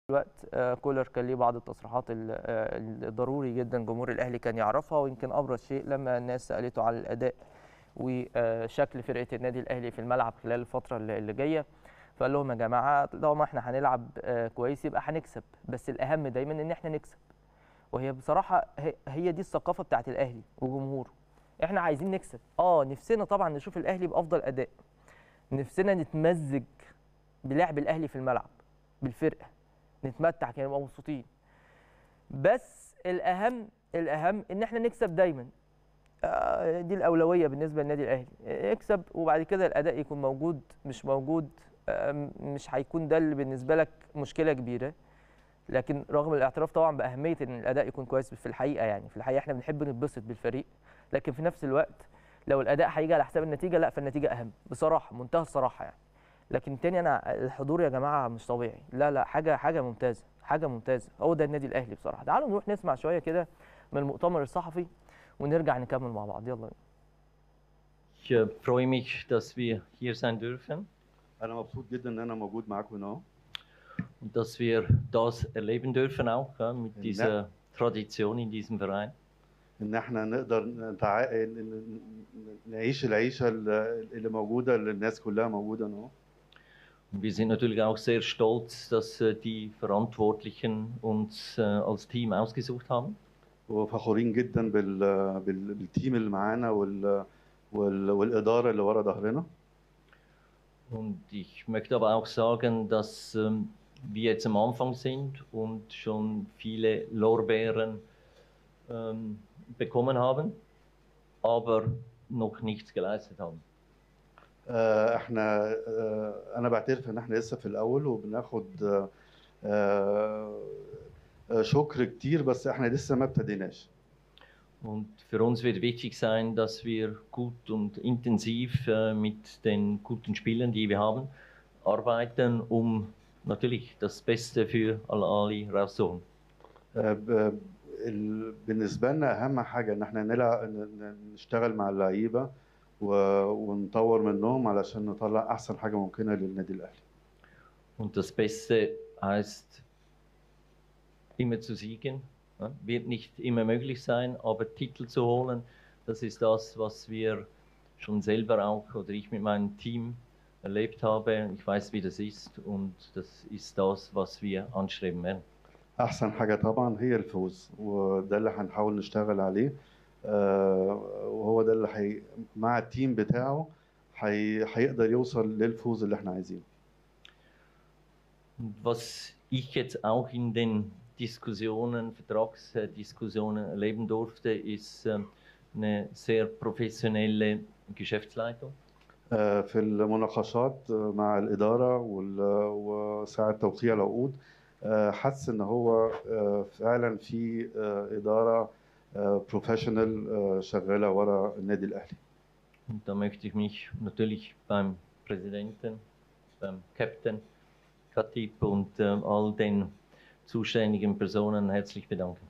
الوقت آه، كولر كان ليه بعض التصريحات ال- آه، الضروري جدا جمهور الاهلي كان يعرفها ويمكن ابرز شيء لما الناس سالته على الاداء وشكل فرقه النادي الاهلي في الملعب خلال الفتره اللي اللي جايه فقال لهم يا جماعه طالما احنا هنلعب آه، كويس يبقى هنكسب بس الاهم دايما ان احنا نكسب وهي بصراحه هي- هي دي الثقافه بتاعت الاهلي وجمهوره احنا عايزين نكسب اه نفسنا طبعا نشوف الاهلي بافضل اداء نفسنا نتمزج بلعب الاهلي في الملعب بالفرقه نتمتع كده نبقى مبسوطين بس الاهم الاهم ان احنا نكسب دايما آه، دي الاولويه بالنسبه للنادي الاهلي اكسب وبعد كده الاداء يكون موجود مش موجود آه، مش هيكون ده اللي بالنسبه لك مشكله كبيره لكن رغم الاعتراف طبعا باهميه ان الاداء يكون كويس في الحقيقه يعني في الحقيقه احنا بنحب نتبسط بالفريق لكن في نفس الوقت لو الاداء هيجي على حساب النتيجه لا فالنتيجه اهم بصراحه منتهى الصراحه يعني لكن تاني انا الحضور يا جماعه مش طبيعي لا لا حاجه حاجه ممتازه حاجه ممتازه هو ده النادي الاهلي بصراحه تعالوا نروح نسمع شويه كده من المؤتمر الصحفي ونرجع نكمل مع بعض يلا بينا Ich äh, freue mich, dass wir hier sein dürfen انا مبسوط جدا ان انا موجود معاكم هنا und dass wir das erleben dürfen auch ja, mit Ja. dieser Tradition in diesem Verein. ان احنا نقدر نتع... ن- ن- نعيش العيشه اللي اللي موجوده اللي الناس كلها موجوده هنا Und wir sind natürlich auch sehr stolz, dass äh, die Verantwortlichen uns äh, als Team ausgesucht haben. وفخورين جدا بال... بال... بالتيم اللي معانا وال... وال... والاداره اللي ورا ظهرنا Und ich möchte aber auch sagen, dass ähm, wir jetzt am Anfang sind und schon viele Lorbeeren ähm, bekommen haben, aber noch nichts geleistet haben. آه، احنا آه، انا بعترف ان احنا لسه في الاول وبناخد آه، آه، آه، شكر كتير بس احنا لسه ما ابتديناش Und für uns wird wichtig sein, dass wir gut und intensiv äh, mit den guten Spielern, die wir haben, arbeiten, um natürlich das Beste für Al-Ali rauszuholen. آه، ب- ال- بالنسبه لنا اهم حاجه ان احنا نلعب ن- نشتغل مع اللعيبه و- ونطور منهم علشان نطلع احسن حاجه ممكنه للنادي الاهلي Und das Beste heißt, immer zu siegen. Ja, Wird nicht immer möglich sein, aber Titel zu holen, das ist das, was wir schon selber auch oder ich mit meinem Team erlebt habe. Ich weiß, wie das ist und das ist das, was wir anstreben werden. احسن حاجه طبعا هي الفوز وده اللي هنحاول نشتغل عليه آه، وهو ده اللي حي... مع التيم بتاعه حي... هيقدر يوصل للفوز اللي احنا عايزينه Und was ich jetzt auch in den Diskussionen, Vertragsdiskussionen erleben durfte, ist ähm, eine sehr professionelle Geschäftsleitung. آه، في المناقشات آه، مع الاداره وال... وساعه توقيع العقود آه، حس ان هو آه، فعلا في آه، اداره بروفيشنال شغاله ورا النادي الاهلي Und da möchte ich mich natürlich beim Präsidenten, beim Captain Khatib und ähm, all den zuständigen Personen herzlich bedanken.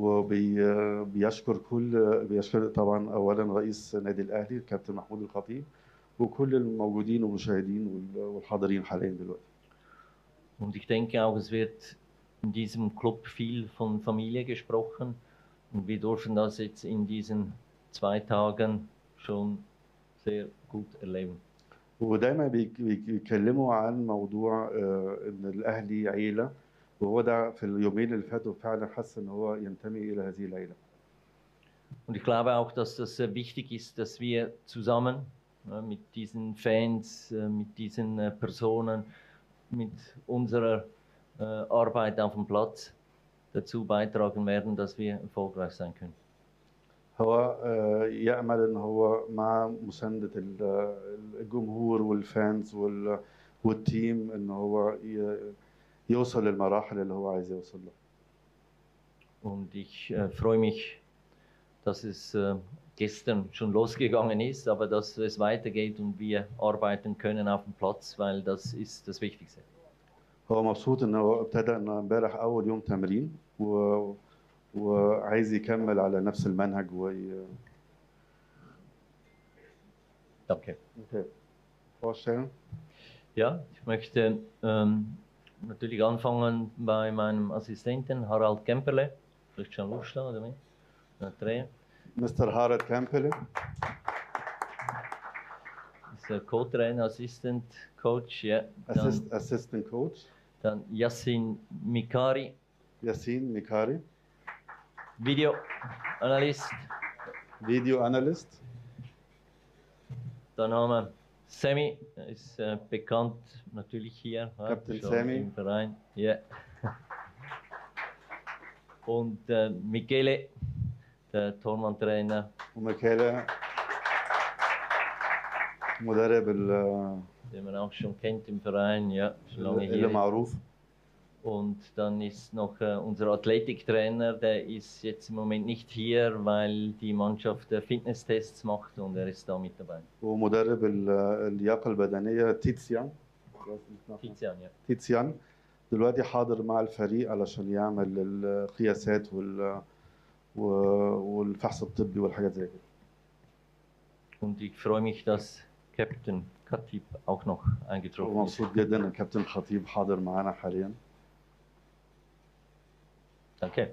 وبيشكر كل بيشكر طبعا اولا رئيس النادي الاهلي الكابتن محمود الخطيب وكل الموجودين والمشاهدين وال- والحاضرين حاليا دلوقتي Und ich denke auch, es wird in diesem Club viel von Familie gesprochen. Und wir dürfen das jetzt in diesen zwei Tagen schon sehr gut erleben. ودايما بيك- بيك- بيتكلموا عن موضوع آه، ان الاهلي عيله وهو ده في اليومين اللي فاتوا فعلا حس ان هو ينتمي الى هذه العيله Und ich glaube auch, dass das sehr wichtig ist, dass wir zusammen ja, mit diesen Fans, äh, mit diesen äh, Personen, mit unserer äh, Arbeit auf dem Platz dazu beitragen werden, dass wir erfolgreich sein können. هو آه، يأمل ان هو مع مساندة ال- الجمهور والفانز وال- والتيم ان هو ي- يوصل للمراحل اللي هو عايز يوصل لها Und ich äh, freue mich, dass es äh, gestern schon losgegangen ist, aber dass es weitergeht und wir arbeiten können auf dem Platz, weil das ist das Wichtigste. هو مبسوط ان هو ابتدى ان امبارح اول يوم تمرين و... وعايز يكمل على نفس المنهج وي... Danke. Okay. vorstellen Ja, ich möchte ähm, natürlich anfangen bei meinem Assistenten Harald Kemperle. Vielleicht schon Lust oder nicht? Andrea. مستر هارد كامبلي Ist der Co-Trainer, Assistant Coach, ja. Dann, اسيستنت كوتش dann Yassin Mikari, ياسين ميكاري Video Analyst. فيديو اناليست Dann haben wir Sammy, er ist äh, bekannt natürlich hier. ja, Captain schon Sammy. Im Verein. Ja. Und äh, Michele, der Tormann-Trainer. وميكالا مدرب ال- den man auch schon kennt im Verein, ja, schon lange اللي hier. ist. معروف Und dann ist noch äh, unser Athletiktrainer, der ist jetzt im Moment nicht hier, weil die Mannschaft äh, Fitnesstests macht und er ist da mit dabei. ومدرب ال- اللياقه البدنيه تيتسيان Tizian, ja. تيتسيان دلوقتي حاضر مع الفريق علشان يعمل القياسات وال و- والفحص الطبي والحاجات زي كده Und ich freue mich, dass Captain Khatib auch noch eingetroffen ist. ومبسوط جدا ان كابتن خطيب حاضر معانا حاليا Danke.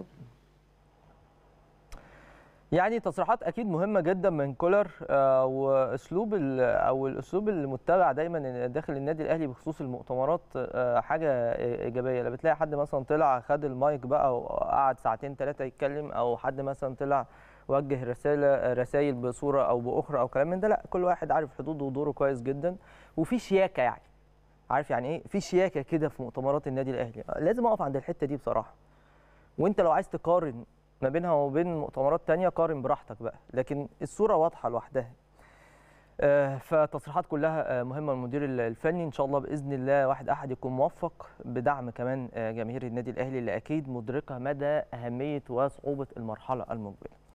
يعني تصريحات اكيد مهمه جدا من كولر آه، واسلوب ال- او الاسلوب المتبع دايما داخل النادي الاهلي بخصوص المؤتمرات آه، حاجه ايجابيه لما بتلاقي حد مثلا طلع خد المايك بقى وقعد ساعتين ثلاثه يتكلم او حد مثلا طلع وجه رساله رسائل بصوره او باخرى او كلام من ده لا كل واحد عارف حدوده ودوره كويس جدا وفي شياكه يعني عارف يعني ايه في شياكه كده في مؤتمرات النادي الاهلي لازم اقف عند الحته دي بصراحه وانت لو عايز تقارن ما بينها وبين مؤتمرات تانية قارن براحتك بقى لكن الصورة واضحة لوحدها آه، فتصريحات كلها آه، مهمة المدير الفني إن شاء الله بإذن الله واحد أحد يكون موفق بدعم كمان آه، جماهير النادي الأهلي اللي أكيد مدركة مدى أهمية وصعوبة المرحلة المقبلة